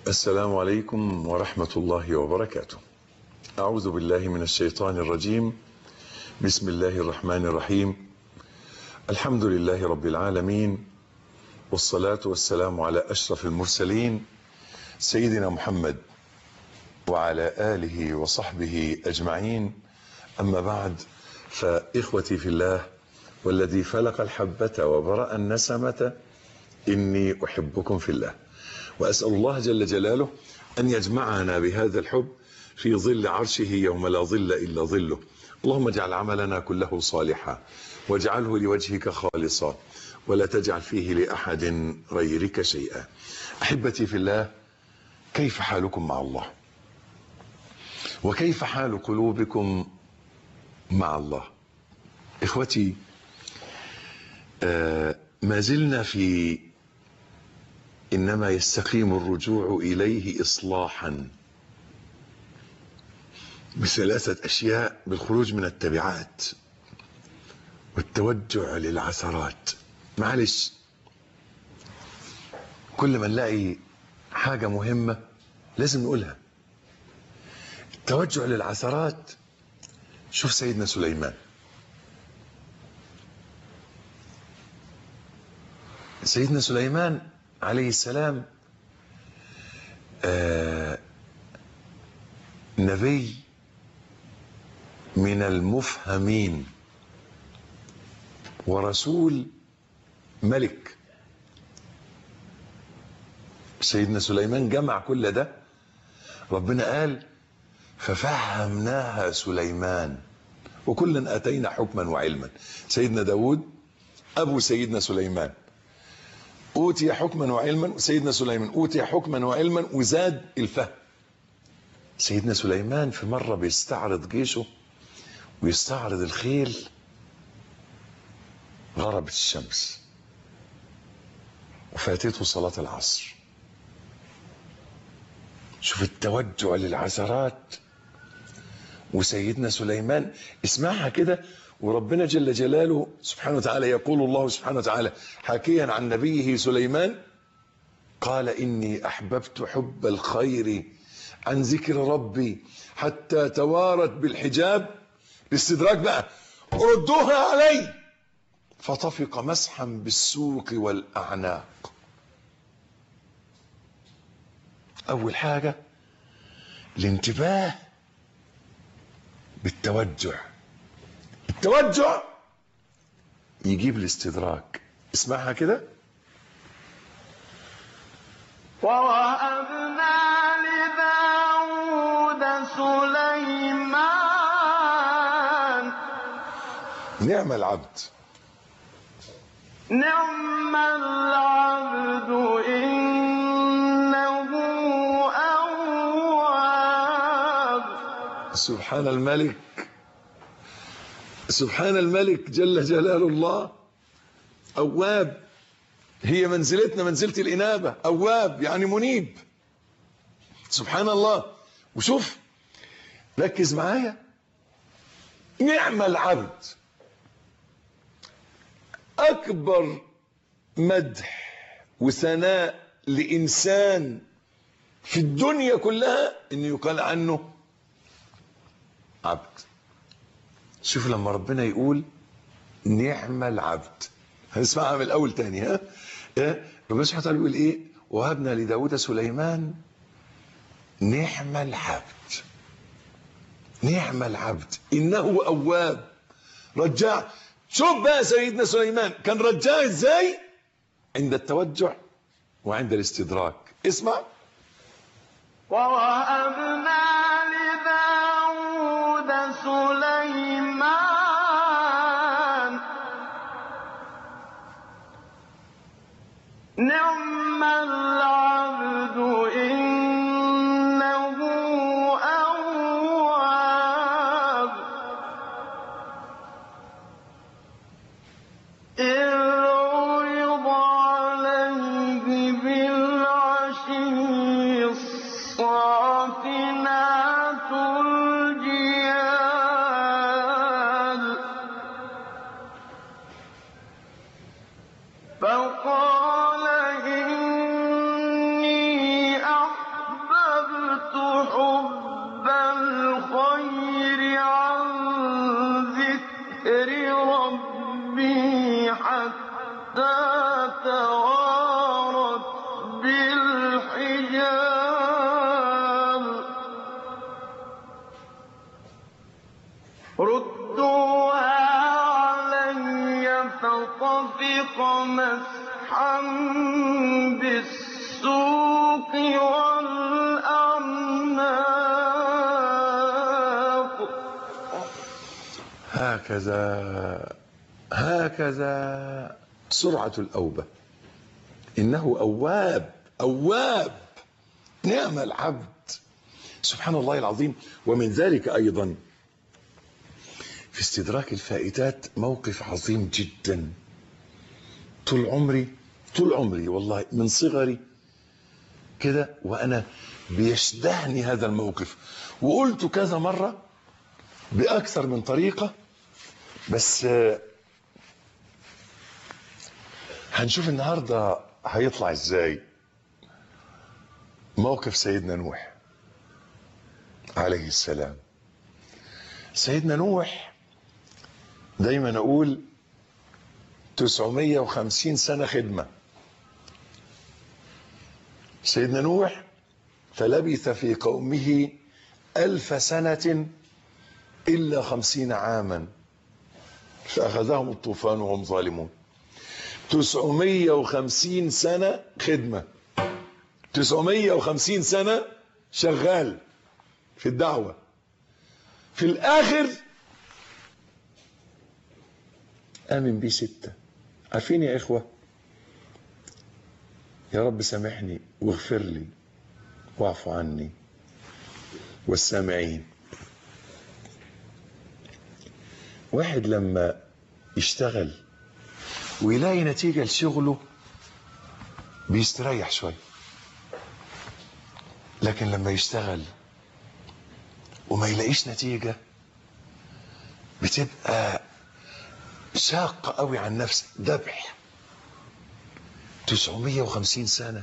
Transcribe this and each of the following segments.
السلام عليكم ورحمة الله وبركاته أعوذ بالله من الشيطان الرجيم بسم الله الرحمن الرحيم الحمد لله رب العالمين والصلاة والسلام على أشرف المرسلين سيدنا محمد وعلى آله وصحبه أجمعين أما بعد فإخوتي في الله والذي فلق الحبة وبرأ النسمة إني أحبكم في الله وأسأل الله جل جلاله أن يجمعنا بهذا الحب في ظل عرشه يوم لا ظل إلا ظله اللهم اجعل عملنا كله صالحا واجعله لوجهك خالصا ولا تجعل فيه لأحد غيرك شيئا أحبتي في الله كيف حالكم مع الله وكيف حال قلوبكم مع الله إخوتي آه ما زلنا في إنما يستقيم الرجوع إليه إصلاحا بثلاثة أشياء بالخروج من التبعات والتوجع للعثرات معلش كل ما نلاقي حاجة مهمة لازم نقولها التوجع للعثرات شوف سيدنا سليمان سيدنا سليمان عليه السلام آه نبي من المفهمين ورسول ملك سيدنا سليمان جمع كل ده ربنا قال ففهمناها سليمان وكلا اتينا حكما وعلما سيدنا داود ابو سيدنا سليمان اوتي حكما وعلما سيدنا سليمان اوتي حكما وعلما وزاد الفهم سيدنا سليمان في مره بيستعرض جيشه ويستعرض الخيل غربت الشمس وفاتته صلاة العصر شوف التوجع للعثرات وسيدنا سليمان اسمعها كده وربنا جل جلاله سبحانه وتعالى يقول الله سبحانه وتعالى حاكيا عن نبيه سليمان قال إني أحببت حب الخير عن ذكر ربي حتى توارت بالحجاب الاستدراك بقى ردوها علي فطفق مسحا بالسوق والأعناق أول حاجة الانتباه بالتوجع التوجع يجيب الاستدراك اسمعها كده ووهبنا لداود سليمان نعم العبد نعم العبد إنه أواب سبحان الملك سبحان الملك جل جلال الله أواب هي منزلتنا منزلة الإنابة أواب يعني منيب سبحان الله وشوف ركز معايا نعم العبد أكبر مدح وثناء لإنسان في الدنيا كلها إنه يقال عنه عبد شوف لما ربنا يقول نعم العبد هنسمعها من الاول تاني ها ها ربنا سبحانه وتعالى بيقول ايه وهبنا لداود سليمان نعم العبد نعم العبد انه اواب رجاع شوف بقى سيدنا سليمان كان رجاع ازاي عند التوجع وعند الاستدراك اسمع ووهبنا لداود سليمان نعم العبد إنه أواب إذ عرض عليه بالعشي الصافنات الجياد توارت بالحجاب ردوها علي فطفق مسحا بالسوق والأعناق هكذا هكذا سرعة الأوبة إنه أواب أواب نعم العبد سبحان الله العظيم ومن ذلك أيضا في استدراك الفائتات موقف عظيم جدا طول عمري طول عمري والله من صغري كده وأنا بيشدهني هذا الموقف وقلت كذا مرة بأكثر من طريقة بس آه، هنشوف النهارده هيطلع ازاي موقف سيدنا نوح عليه السلام سيدنا نوح دايما اقول 950 سنة خدمة سيدنا نوح فلبث في قومه ألف سنة إلا خمسين عاما فأخذهم الطوفان وهم ظالمون 950 سنة خدمة 950 سنة شغال في الدعوة في الآخر آمن بيه ستة عارفين يا إخوة يا رب سامحني واغفر لي واعف عني والسامعين واحد لما يشتغل ويلاقي نتيجة لشغله بيستريح شوية لكن لما يشتغل وما يلاقيش نتيجة بتبقى شاقة قوي عن نفسه ذبح 950 سنة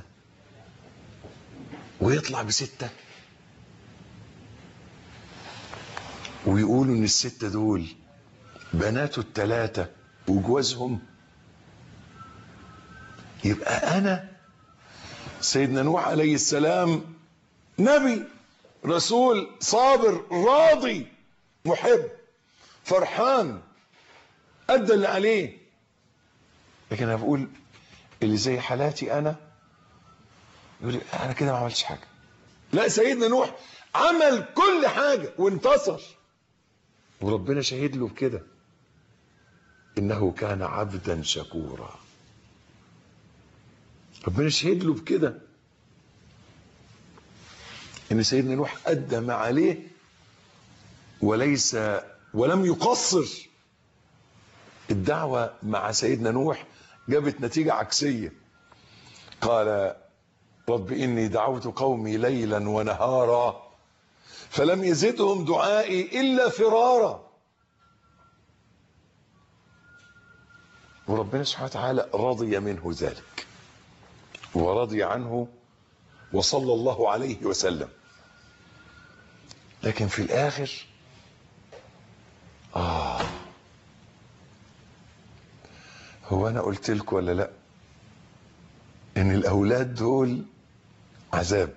ويطلع بستة ويقولوا ان الستة دول بناته التلاتة وجوازهم يبقى انا سيدنا نوح عليه السلام نبي رسول صابر راضي محب فرحان ادى اللي عليه لكن انا بقول اللي زي حالاتي انا يقول لي انا كده ما عملتش حاجه لا سيدنا نوح عمل كل حاجه وانتصر وربنا شهد له بكده انه كان عبدا شكورا ربنا شهد له بكده ان سيدنا نوح ادى ما عليه وليس ولم يقصر الدعوه مع سيدنا نوح جابت نتيجه عكسيه قال رب اني دعوت قومي ليلا ونهارا فلم يزدهم دعائي الا فرارا وربنا سبحانه وتعالى رضي منه ذلك ورضي عنه وصلى الله عليه وسلم لكن في الاخر اه هو انا قلت لكم ولا لا ان الاولاد دول عذاب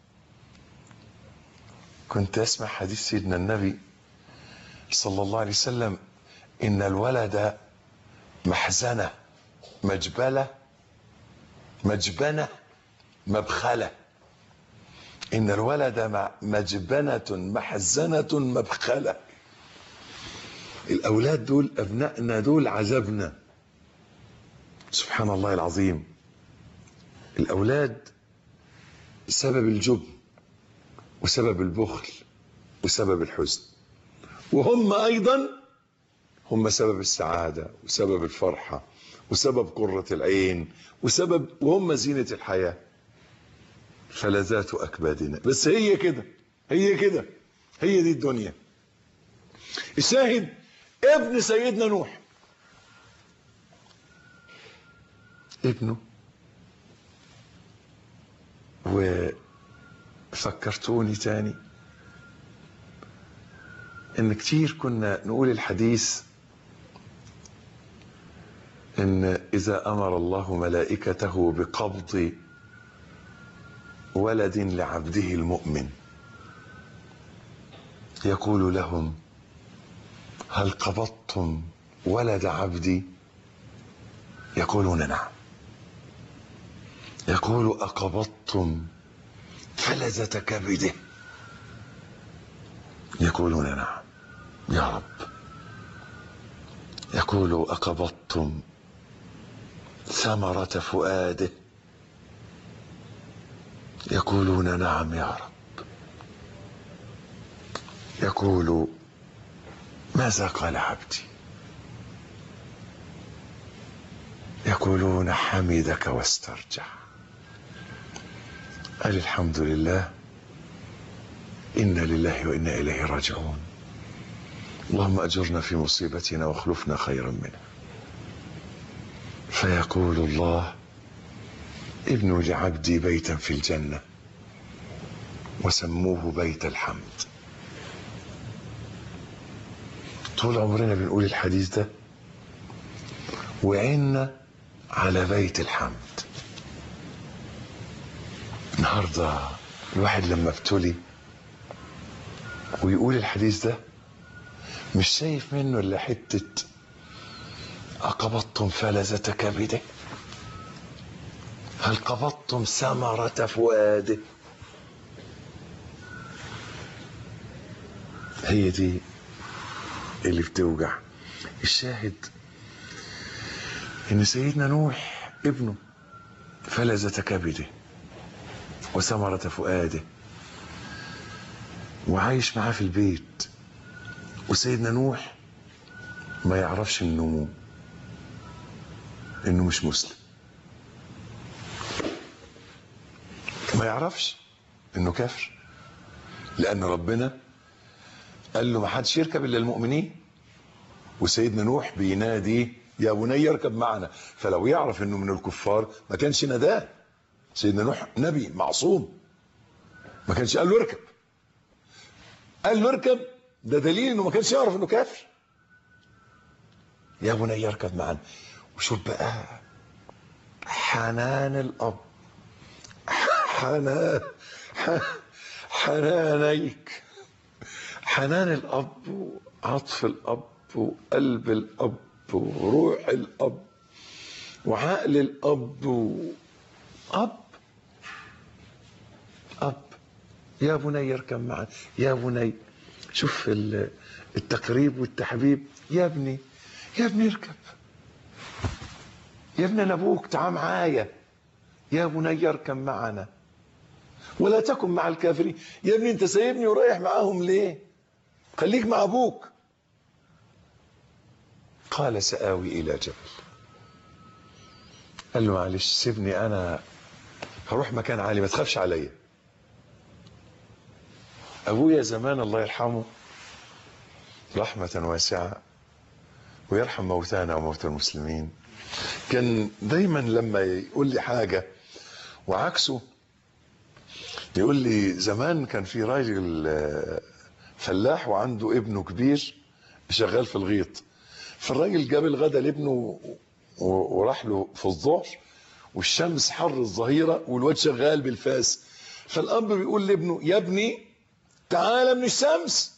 كنت اسمع حديث سيدنا النبي صلى الله عليه وسلم ان الولد محزنه مجبله مجبنه مبخله ان الولد مع- مجبنه محزنه مبخله الاولاد دول ابنائنا دول عذابنا سبحان الله العظيم الاولاد سبب الجبن وسبب البخل وسبب الحزن وهم ايضا هم سبب السعاده وسبب الفرحه وسبب قره العين وسبب وهم زينه الحياه فلذات اكبادنا بس هي كده هي كده هي دي الدنيا الشاهد ابن سيدنا نوح ابنه وفكرتوني تاني ان كتير كنا نقول الحديث ان اذا امر الله ملائكته بقبض ولد لعبده المؤمن يقول لهم هل قبضتم ولد عبدي يقولون نعم يقول أقبضتم فلذة كبده يقولون نعم يا رب يقول أقبضتم ثمرة فؤاده يقولون نعم يا رب يقول ماذا قال عبدي يقولون حمدك واسترجع قال الحمد لله إنا لله وإنا إليه راجعون اللهم أجرنا في مصيبتنا واخلفنا خيرا منها فيقول الله ابنوا لعبدي بيتا في الجنة وسموه بيت الحمد طول عمرنا بنقول الحديث ده وعنا على بيت الحمد النهارده الواحد لما ابتلي ويقول الحديث ده مش شايف منه الا حته أقبضتم فلذة كبده هل قبضتم ثمرة فؤاده هي دي اللي بتوجع الشاهد ان سيدنا نوح ابنه فلذة كبده وثمرة فؤاده وعايش معاه في البيت وسيدنا نوح ما يعرفش انه انه مش مسلم ما يعرفش انه كافر لان ربنا قال له ما حدش يركب الا المؤمنين وسيدنا نوح بينادي يا بني اركب معنا فلو يعرف انه من الكفار ما كانش ناداه سيدنا نوح نبي معصوم ما كانش قال له اركب قال له اركب ده دليل انه ما كانش يعرف انه كافر يا بني اركب معنا وشوف بقى حنان الاب حنان حنانيك حنان الاب وعطف الاب وقلب الاب وروح الاب وعقل الاب و... اب اب يا بني اركب معنا يا بني شوف التقريب والتحبيب يا ابني يا ابني اركب يا ابني انا ابوك تعال معايا يا بني اركب معنا ولا تكن مع الكافرين يا ابني انت سايبني ورايح معاهم ليه خليك مع ابوك قال سآوي إلى جبل قال له معلش سيبني أنا هروح مكان عالي ما تخافش عليا أبويا زمان الله يرحمه رحمة واسعة ويرحم موتانا وموتى المسلمين كان دايما لما يقول لي حاجة وعكسه يقول لي زمان كان في راجل فلاح وعنده ابنه كبير شغال في الغيط فالراجل جاب الغدا لابنه وراح له في الظهر والشمس حر الظهيرة والواد شغال بالفاس فالأب بيقول لابنه يا ابني تعالى من الشمس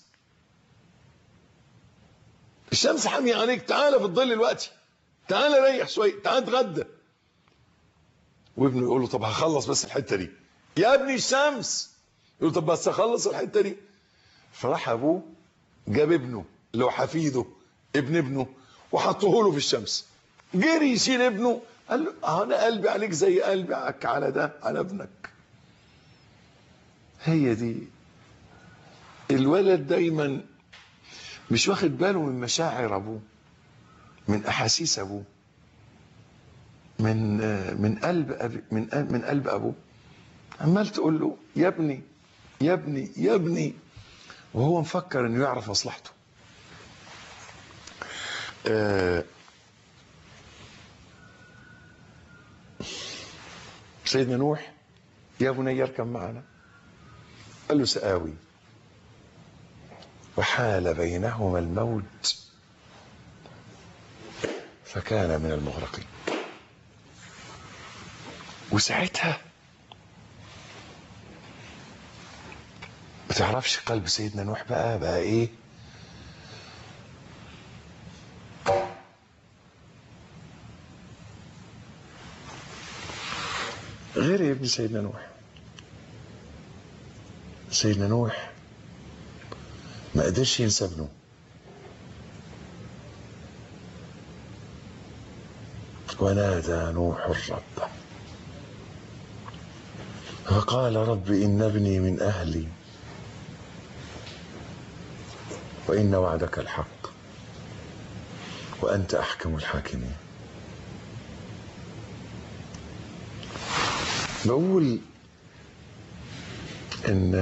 الشمس حامية عليك تعالى في الظل دلوقتي تعالى ريح شوية تعالى اتغدى وابنه يقول له طب هخلص بس الحتة دي يا ابني الشمس يقول له طب بس هخلص الحتة دي فراح ابوه جاب ابنه اللي هو حفيده ابن ابنه وحطه له في الشمس جري يشيل ابنه قال له انا قلبي عليك زي قلبي على ده على ابنك هي دي الولد دايما مش واخد باله من مشاعر ابوه من احاسيس ابوه من من قلب أبي من من قلب ابوه عمال تقول له يا ابني يا ابني يا ابني وهو مفكر انه يعرف مصلحته آه سيدنا نوح يا بني اركب معنا قال له سآوي وحال بينهما الموت فكان من المغرقين وساعتها ما تعرفش قلب سيدنا نوح بقى بقى ايه غير يا ابن سيدنا نوح سيدنا نوح ما قدرش ينسى ابنه ونادى نوح ربه فقال رب إن ابني من أهلي وإن وعدك الحق وأنت أحكم الحاكمين بقول إن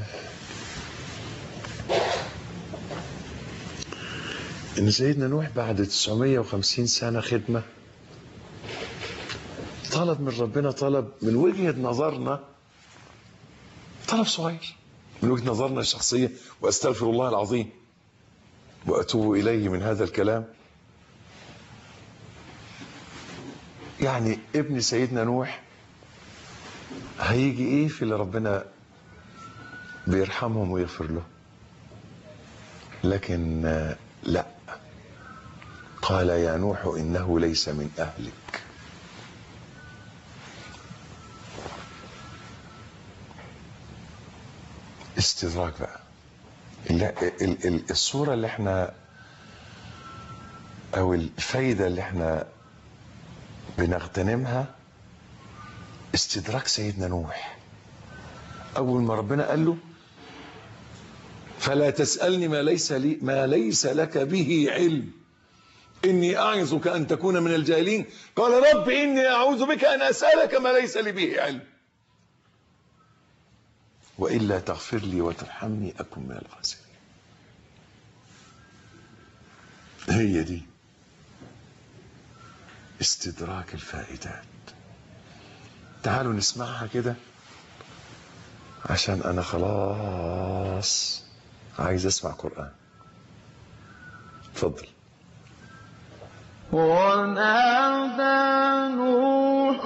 إن سيدنا نوح بعد 950 سنة خدمة طلب من ربنا طلب من وجهة نظرنا طلب صغير من وجهة نظرنا الشخصية وأستغفر الله العظيم وأتوب إليه من هذا الكلام يعني ابن سيدنا نوح هيجي ايه في اللي ربنا بيرحمهم ويغفر له لكن آه، لا قال يا نوح انه ليس من اهلك استدراك بقى لا ال- ال- الصورة اللي احنا او الفايدة اللي احنا بنغتنمها استدراك سيدنا نوح اول ما ربنا قال له فلا تسألني ما ليس لي ما ليس لك به علم إني أعظك أن تكون من الجاهلين قال رب إني أعوذ بك أن أسألك ما ليس لي به علم وإلا تغفر لي وترحمني أكن من الخاسرين هي دي استدراك الفائدات تعالوا نسمعها كده عشان أنا خلاص عايز أسمع قرآن اتفضل ونادى نوح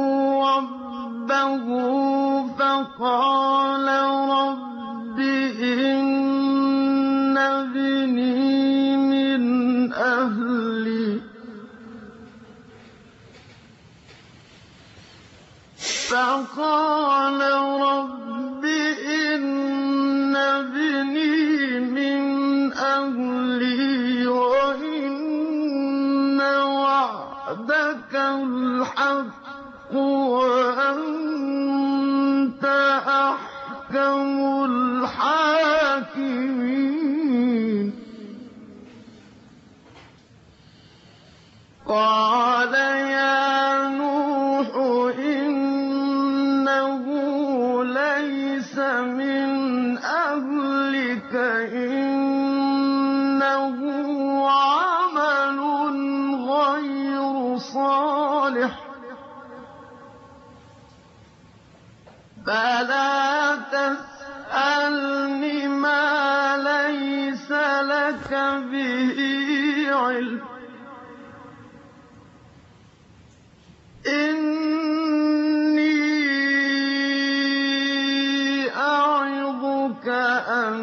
ربه فقال رب إن ابني من أهلي فقال رب إن ابني من أهلي وإن وعدك الحق وأنت أحكم الحاكمين قال يا نوح إنه ليس من أهلك إنه عمل غير صالح فلا تسألني ما ليس لك به علم إني أعظك أن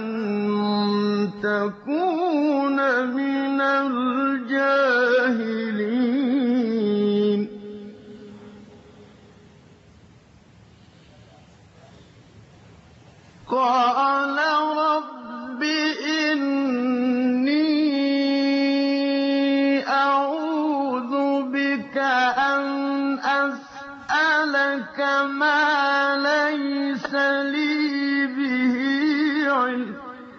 تكون من الجاهلين قال رب إني أعوذ بك أن أسألك ما ليس لي به علم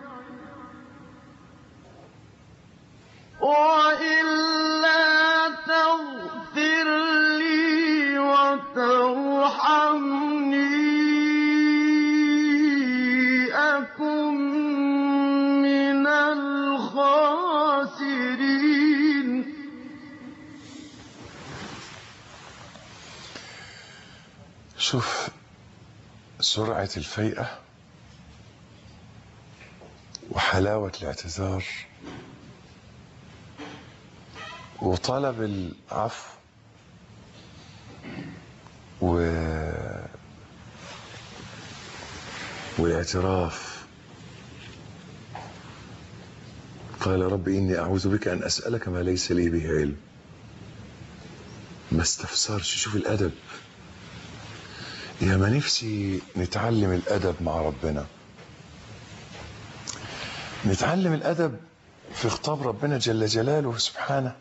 وإلا تغفر لي وترحمني أكن من الخاسرين شوف سرعة الفيئة وحلاوة الاعتذار وطلب العفو و والاعتراف قال رب إني أعوذ بك أن أسألك ما ليس لي به علم ما استفسرش شوف الأدب يا ما نفسي نتعلم الأدب مع ربنا نتعلم الأدب في خطاب ربنا جل جلاله سبحانه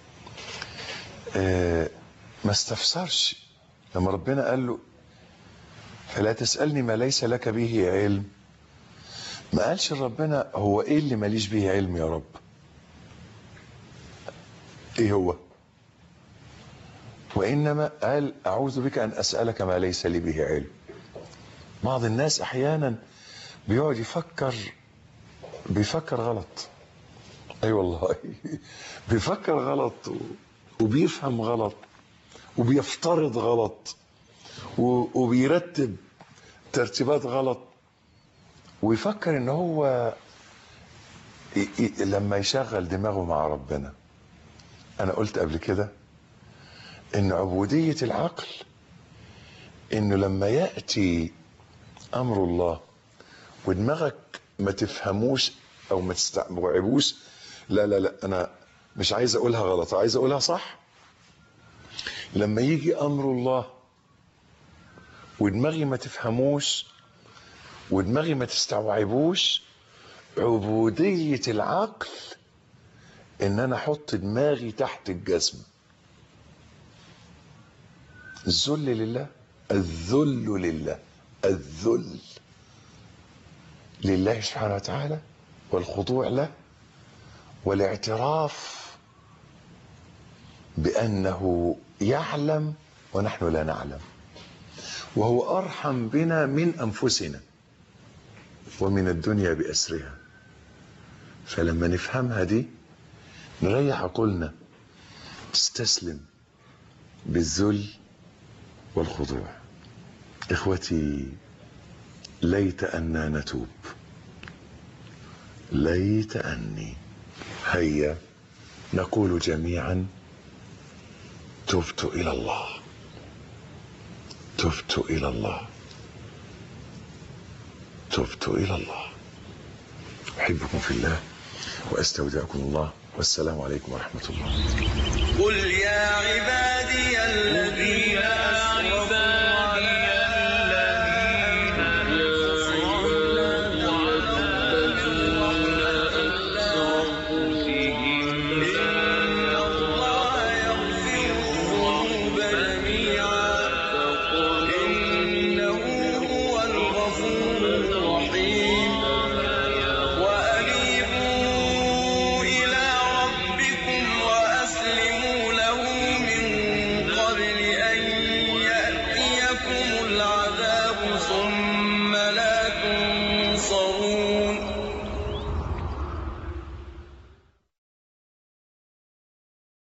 آه ما استفسرش لما ربنا قال له فلا تسألني ما ليس لك به علم ما قالش ربنا هو ايه اللي ماليش به علم يا رب ايه هو وانما قال اعوذ بك ان اسالك ما ليس لي به علم بعض الناس احيانا بيقعد يفكر بيفكر غلط اي أيوة والله بيفكر غلط و- وبيفهم غلط وبيفترض غلط و- وبيرتب ترتيبات غلط ويفكر ان هو ي- ي- لما يشغل دماغه مع ربنا انا قلت قبل كده ان عبودية العقل انه لما يأتي امر الله ودماغك ما تفهموش او ما تستوعبوش لا لا لا انا مش عايز اقولها غلط عايز اقولها صح لما يجي امر الله ودماغي ما تفهموش ودماغي ما تستوعبوش عبودية العقل ان انا احط دماغي تحت الجزم الذل لله الذل لله الذل لله سبحانه وتعالى والخضوع له والاعتراف بانه يعلم ونحن لا نعلم وهو ارحم بنا من انفسنا ومن الدنيا باسرها فلما نفهمها دي نريح عقولنا تستسلم بالذل والخضوع اخوتي ليت أنا نتوب ليت أني هيا نقول جميعا تبت إلى الله تبت إلى الله تبت إلى الله أحبكم في الله وأستودعكم الله والسلام عليكم ورحمة الله قل يا عبادي الذين